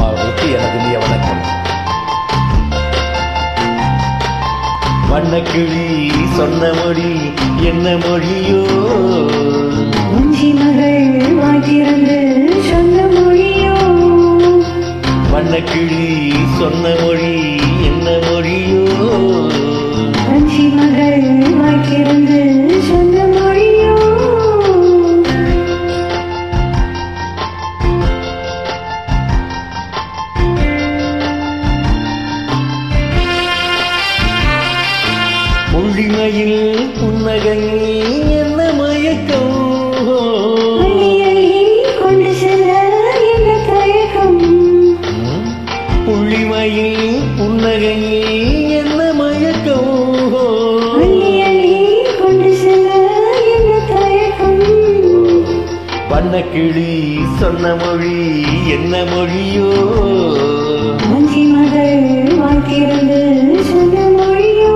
அவர்களுக்கு எனது இனிய வணக்கம் வண்ணக்கிளி சொன்ன மொழி என்ன மொழியோ வஞ்சி மகள் வாய்த்திருந்து சொன்ன மொழியோ வண்ணக்கிளி சொன்ன மொழி என்ன மொழியோ வஞ்சி மகள் வாய்த்திருந்து சொன்ன மொழியோ புள்ளிமையில் புன்னகையில் என்ன மயக்கம் அள்ளி அள்ளி கொண்டு செல்ல என்ன தயக்கம் ம்? புள்ளிமையில் புன்னகையில் என்ன மயக்கம் அள்ளி அள்ளி கொண்டு செல்ல என்ன தயக்கம் வண்ணக்கிளி சொன்ன மொழி என்ன மொழியோ வஞ்சி மகள் வாய்த்திருந்து சொன்ன மொழியோ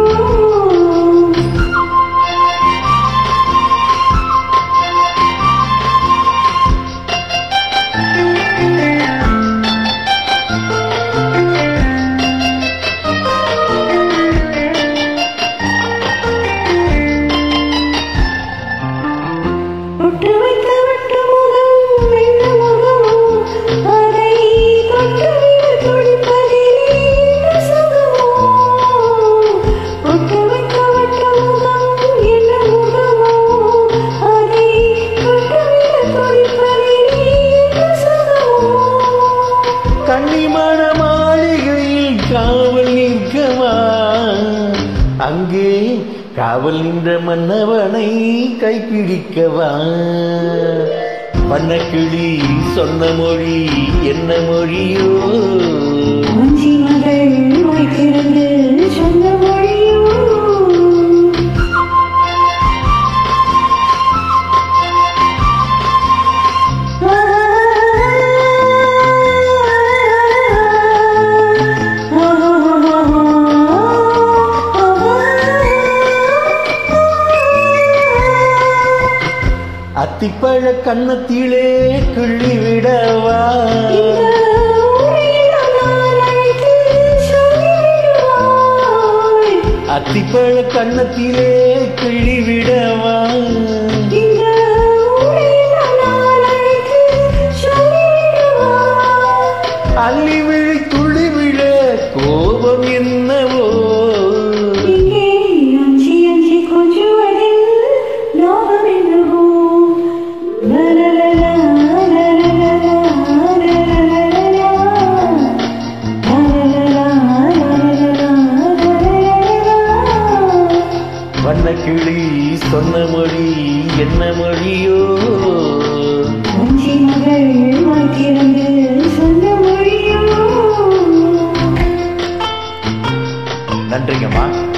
ஒட்டு வைத்த வட்டு முகம் வெள்ள முகமோ அதை தொட்டுவிட துடிப்பதிலே என்ன சுகமோ ஒட்டு வைத்த வட்டு முகம் என்ன முகமோ அதை தொட்டுவிட துடிப்பதிலே என்ன சுகமோ கன்னிமான மாளிகையில் காவல் நிற்கவா அங்கே காவல் நின்ற மன்னவனை கைப்பிடிக்கவா வண்ணக்கிளி சொன்ன மொழி என்ன மொழியோ வஞ்சி மகள் வாய்த்திருந்து சொன்ன மொழியோ அத்திப்பழ கன்னத்திலே கிள்ளி விடவா அத்திப்பழ கன்னத்திலே கிள்ளி விடவா அள்ளி விழி துள்ளி விழ கோபம் என்னவோ வண்ணக்கிளி சொன்ன மொழி என்ன மொழியோ வஞ்சி மகள் மாற்றிருந்து சொன்ன மொழியோ நன்றிங்கம்மா